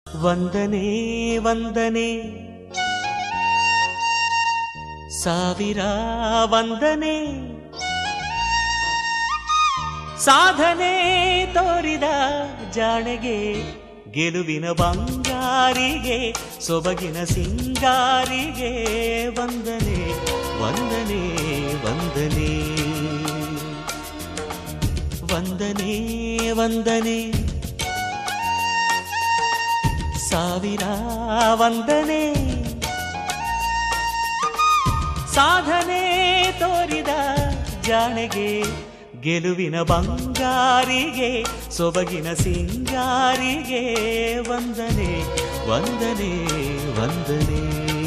ವಂದನೆ ವಂದನೆ ಸಾವಿರ ವಂದನೆ ಸಾಧನೆ ತೋರಿದ ಜಾಣೆಗೆ ಗೆಲುವಿನ ಬಂಗಾರಿಗೆ ಸೊಬಗಿನ ಸಿಂಗಾರಿಗೆ ವಂದನೆ ವಂದನೆ ವಂದನೆ ವಂದನೆ ವಂದನೆ ಸಾವಿರ ವಂದನೆ ಸಾಧನೆ ತೋರಿದ ಜಾಣೆಗೆ ಗೆಲುವಿನ ಬಂಗಾರಿಗೆ ಸೊಬಗಿನ ಸಿಂಗಾರಿಗೆ ವಂದನೆ ವಂದನೆ ವಂದನೆ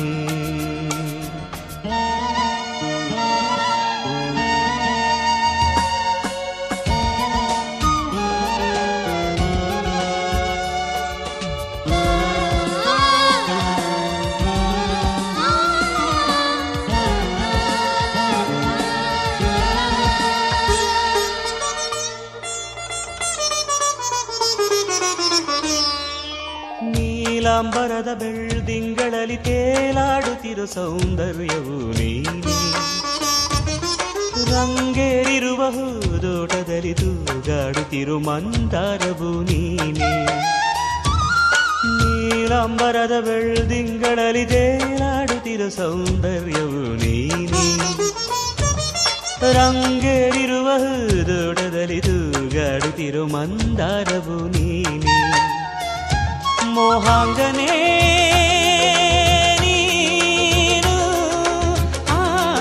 ನೀಲಾಂಬರದ ಬೆಳ್ದಿಂಗಳಲ್ಲಿ ತೇಲಾಡುತ್ತಿರೋ ಸೌಂದರ್ಯವು ನೀನೆ ರಂಗೇರಿರುವ ಹೂದೋಟದಲ್ಲಿ ತೂಗಾಡುತ್ತಿರು ಮಂದಾರವು ನೀನೆ ನೀಲಾಂಬರದ ಬೆಳ್ದಿಂಗಳಲ್ಲಿ ತೇಲಾಡುತ್ತಿರೋ ಸೌಂದರ್ಯವು ನೀನೆ ರಂಗೇರಿರುವ ಹೂದೋಟದಲ್ಲಿ ತೂಗಾಡುತ್ತಿರು ಮಂದಾರವು ನೀನೆ ಮೋಹಾಂಗನೇ ನೀನು ಆ,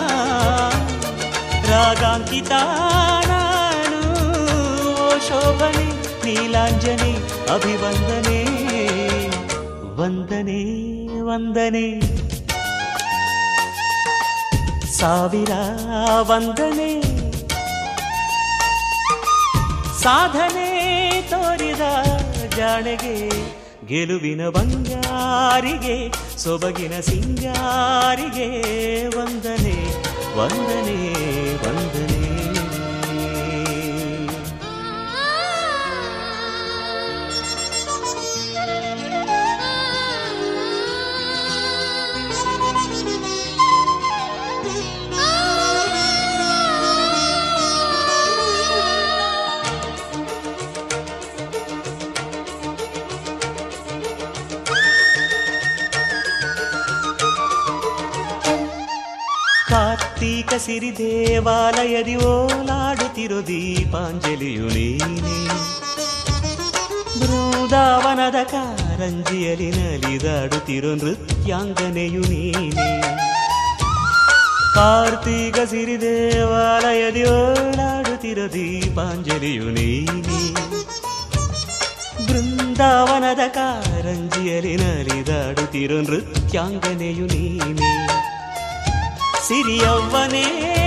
ರಾಗಾಂಕಿತ ನಾನು ಓ ಶೋಭನೆ ನೀಲಾಂಜನೆ ಅಭಿವಂದನೆ ವಂದನೆ ವಂದನೆ ಸಾವಿರ ವಂದನೆ ಸಾಧನೆ ತೋರಿದ ಜಾಣೆಗೆ ಗೆಲುವಿನ ಬಂಗಾರಿಗೆ ಸೊಬಗಿನ ಸಿಂಗಾರಿಗೆ ವಂದನೆ ವಂದನೆ ವಂದನೆ ಕಾರ್ತೀಕ ಸಿರಿ ದೇವಾಲಯದಿ ಓಲಾಡುತ್ತಿರೋ ದೀಪಾಂಜಲಿಯು ನೀನೆ ಬೃಂದಾವನದ ಕಾರಂಜಿಯಲ್ಲಿ ನಲಿದಾಡುತ್ತಿರೋ ನೃತ್ಯಾಂಗನೆಯು ನೀನೆ ಕಾರ್ತೀಕ ಸಿರಿ ದೇವಾಲಯದಿ ಓಲಾಡುತ್ತಿರೋ ದೀಪಾಂಜಲಿಯು ನೀನೆ ಬೃಂದಾವನದ ಕಾರಂಜಿಯಲ್ಲಿ ನಲಿದಾಡುತ್ತಿರೋ ನೃತ್ಯಾಂಗನೆಯು ನೀನೆ ಸಿರಿಯವ್ವನೇ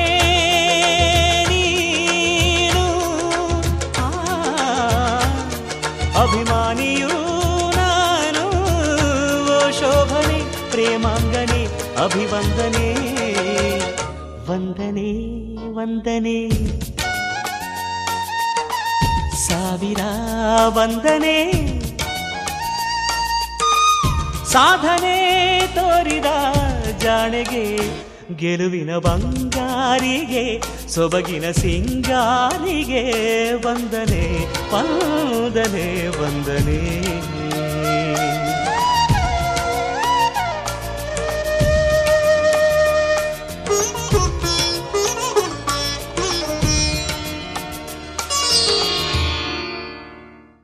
ನೀನು ಆ, ಅಭಿಮಾನಿಯೂ ನಾನು ಓ ಶೋಭನೆ ಪ್ರೇಮಾಂಗನೆ ಅಭಿವಂದನೆ ವಂದನೆ ವಂದನೆ ಸಾವಿರ ವಂದನೆ ಸಾಧನೆ ತೋರಿದ ಜಾಣೆಗೆ ಗೆಲುವಿನ ಬಂಗಾರಿಗೆ ಸೊಬಗಿನ ಸಿಂಗಾರಿಗೆ ವಂದನೆ ವಂದನೆ ವಂದನೆ